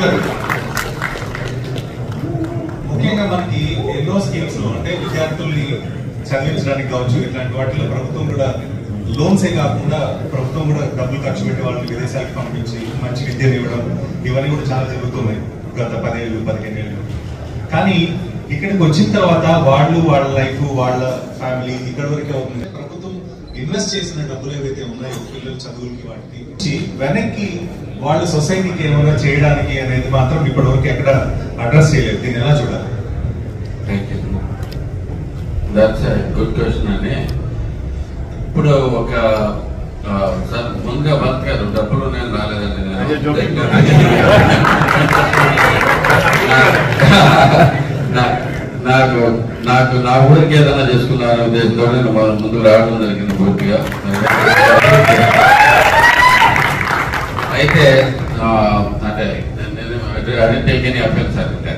ముఖ్యంగా మనకి ఎన్నో స్కీమ్స్ లో అంటే విద్యార్థుల్ని చదివించడానికి కావచ్చు ఇట్లాంటి వాటిలో ప్రభుత్వం కూడా లోన్సే కాకుండా ప్రభుత్వం కూడా డబ్బులు ఖర్చు పెట్టి వాళ్ళని విదేశాలకు పంపించి మంచి విద్యను ఇవ్వడం ఇవన్నీ కూడా చాలా జరుగుతున్నాయి గత పదేళ్ళు పదిహేను ఏళ్ళు కానీ ఇక్కడికి వచ్చిన తర్వాత వాళ్ళు వాళ్ళ లైఫ్ వాళ్ళ ఫ్యామిలీ ఇక్కడ వరకే అవుతుంది ప్రభుత్వం ఇన్వెస్ట్ చేసిన డబ్బులు ఏవైతే ఉన్నాయో పిల్లల చదువులకి వాటికి ఇచ్చి వెనక్కి వాళ్ళ సొసైటీకి ఏమైనా చేయడానికి అనేది మాత్రం ఇప్పటి వరకు ఎక్కడ అడ్రస్ చేయలేదు దీన్ని ఎలా చూడాలి thank you that's good question అండి ఇప్పుడు ఒక ఆ, సార్ ముందుగా బతకారు డబ్బులు నేను రాలేదండి నేను. నా- నాకు నాకు నా ఊరికి ఏదైనా చేసుకున్నాను ఉద్దేశంతో నేను మొ- ముందుకు రావడం జరిగింది పూర్తిగా అయితే ఆ, అంటే నేను టేక్ ఎనీ అఫెన్స్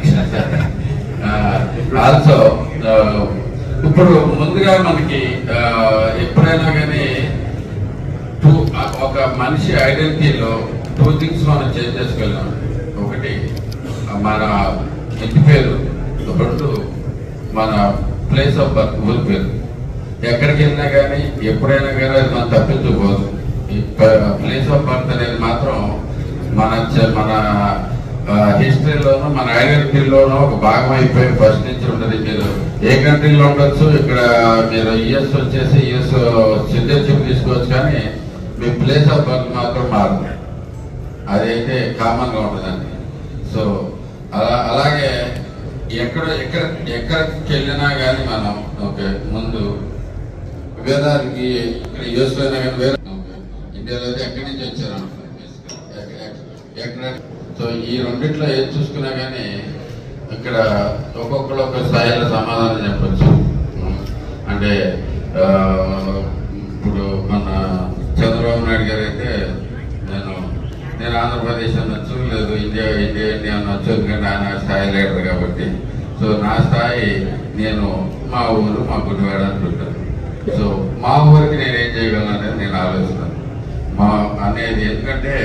ఆల్సో ఇప్పుడు ముందుగా మనకి ఆ, ఎప్పుడైనా కానీ టూ ఒక మనిషి ఐడెంటిటీలో టూ థింగ్స్ మనం చేంజ్ చేసుకోగలం ఒకటి మన ఇంటి పేరు రెండు మన ప్లేస్ ఆఫ్ బర్త్ ఊరి పేరు ఎక్కడికి వెళ్ళినా కానీ ఎప్పుడైనా కానీ అది మనం తప్పించుకోదు ఈ ప్లేస్ ఆఫ్ బర్త్ అనేది మాత్రం మన చ- మన హిస్టరీలోనూ మన ఐడెంటిటీలోనూ ఒక భాగం అయిపోయి ఫస్ట్ నుంచి ఉంటుంది మీరు ఏ కంట్రీలో ఉండొచ్చు ఇక్కడ మీరు యుఎస్ వచ్చేసి యుఎస్ సిటిజన్షిప్ తీసుకోవచ్చు కానీ మీ ప్లేస్ ఆఫ్ బర్త్ మాత్రం మారదు అదైతే కామన్ గా ఉంటుందండి సో అలా అలాగే ఎక్కడ ఎక్కడ ఎక్కడికి వెళ్ళినా కానీ మనం ఓకే ముందు వేదానికి ఇక్కడ యూఎస్ అయినా కానీ వేరే ఓకే. ఇండియాలో అయితే ఎక్కడి నుంచి వచ్చారు అనుకుంటారు ఎక్క- ఎక్క- ఎక్కడ సో ఈ రెండిట్లో ఏది చూసుకున్నా కానీ ఇక్కడ ఒక్కొక్కరు ఒక స్థాయిలో సమాధానం చెప్పచ్చు అంటే ఆ, ఇప్పుడు మన చంద్రబాబు నాయుడు గారు అయితే నేను నేను ఆంధ్రప్రదేశ్ అనొచ్చు లేదు ఇండియా ఇండియా ఇండియా అనొచ్చు ఎందుకంటే ఆయన స్థాయి లీడర్ కాబట్టి సో నా స్థాయి నేను మా ఊరు మా గుడివాడ అంటుంటాను సో మా ఊరికి నేను ఏం చేయగలను అనేది నేను ఆలోచిస్తాను మా అనేది ఎందుకంటే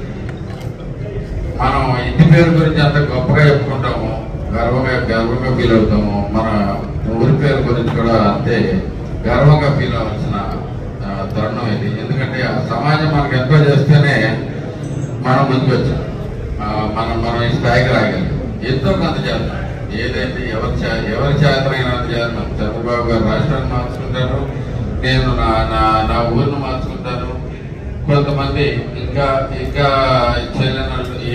మనం ఇంటి పేరు గురించి అంత గొప్పగా చెప్పుకుంటాము గర్వంగా గర్వంగా ఫీల్ అవుతాము మన ఊరి పేరు గురించి కూడా అంతే గర్వంగా ఫీల్ అవ్వాల్సిన ఆ, తరుణం ఇది ఎందుకంటే ఆ సమాజం మనకు ఎంతో చేస్తేనే మనం ముందుకు వచ్చాం ఆ, మనం మనం ఈ స్థాయికి రాగలిగాం ఎంతో కొంత చేస్తాం ఏదైతే ఎవరి చే ఎవరి చేతనైనంత చేస్తాం చంద్రబాబు గారు రాష్ట్రాన్ని మార్చుకుంటారు నేను నా నా నా ఊరిని మార్చుకుంటాను కొంతమంది ఇంకా ఇంకా చెల్లెన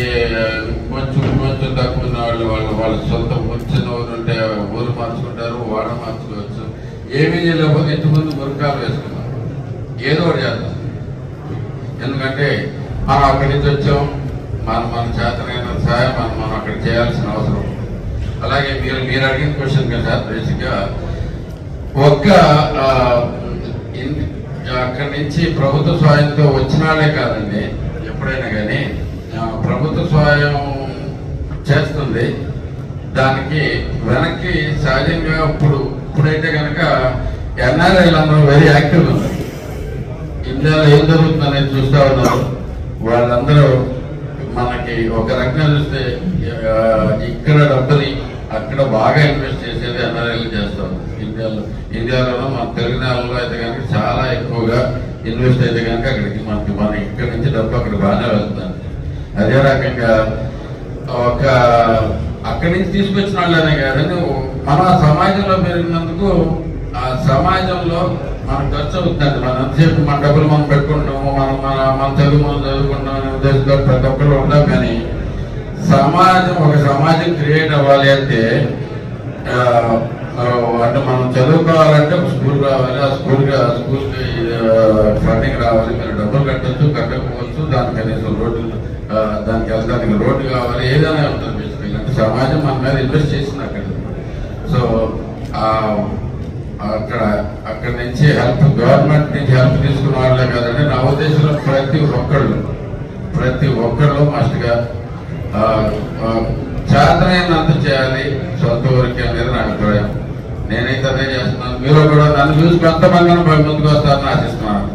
కొంచెం కొంచెం తక్కువ ఉన్న వాళ్ళు వాళ్ళు వాళ్ళ సొంత వచ్చిన ఊరు ఉంటే ఊరు మార్చుకుంటారు వాడ మార్చుకోవచ్చు ఏమీ చేయలేకపోతే ఇంటి ముందు మురకాలు వేసుకున్నారు ఏదో ఒకటి చేద్దాం ఎందుకంటే మనం అక్కడి నుంచి వచ్చాం మనం మన చేతనైన సహాయం మనం మనం అక్కడ చేయాల్సిన అవసరం ఉంది. అలాగే మీరు మీరు అడిగిన క్వశ్చన్ కదా సార్ బేసిక్గా ఒక్క ఆ, ఇన్- అక్కడి నుంచి ప్రభుత్వ సహాయంతో వచ్చిన వాళ్ళే కాదండి ఎప్పుడైనా కానీ ఆ, ప్రభుత్వ సహాయం చేస్తుంది దానికి వెనక్కి సహజంగా ఇప్పుడు ఇప్పుడైతే కనుక ఎన్ఆర్ఐలు అందరూ వెరీ యాక్టివ్ ఉన్నారు ఇండియాలో ఏం జరుగుతుందనేది చూస్తా ఉన్నారు వాళ్ళందరూ మనకి ఒక రకంగా చూస్తే ఆ, ఇక్కడ డబ్బుని అక్కడ బాగా ఇన్వెస్ట్ చేసేది ఎన్ఆర్ఐలు చేస్తారు ఇండియాలో ఇండియాలో మన తెలుగు నేలలో అయితే కనుక చాలా ఎక్కువగా ఇన్వెస్ట్ అయితే కనుక అక్కడికి మనకి మన ఇక్కడ నుంచి డబ్బు అక్కడ బాగానే వెళ్తుంది అదే రకంగా ఒక అక్కడి నుంచి తీసుకొచ్చిన వాళ్ళనే కాదని మన సమాజంలో పెరిగినందుకు ఆ సమాజంలో మన ఖర్చు అవుతుంది మన ఎంతసేపు మన డబ్బులు మనం పెట్టుకుంటాము మనం మన మన చదువు మనం చదువుకుంటాం అనే ఉద్దేశంతో ప్రతి ఒక్కరు ఉంటాం కానీ సమాజం ఒక సమాజం క్రియేట్ అవ్వాలి అంటే ఆ, ఆ, అంటే మనం చదువుకోవాలంటే ఒక స్కూల్ రావాలి ఆ స్కూల్ స్కూల్కి ఫండింగ్ రావాలి మీరు డబ్బులు కట్టచ్చు కట్టకపోవచ్చు దానికి కనీసం రోడ్డు ఆ, దానికి వెళ్ళడానికి రోడ్డు కావాలి ఏదైనా ఉంటుంది బేసికల్ అంటే సమాజం మన మీద ఇన్వెస్ట్ చేసింది అక్కడ సో ఆ, అక్కడ అక్కడ నుంచి హెల్ప్ గవర్నమెంట్ నుంచి హెల్ప్ తీసుకున్న వాళ్ళే కదండి నా ఉద్దేశంలో ప్రతి ఒక్కళ్ళు ప్రతి ఒక్కళ్ళు మస్ట్గా చేతనైనంత చేయాలి సొంత ఊరికి అనేది నా అభిప్రాయం నేనైతే అదే చేస్తున్నాను మీరు కూడా నన్ను చూసి కొంతమంది ముందుకు వస్తారని ఆశిస్తున్నాను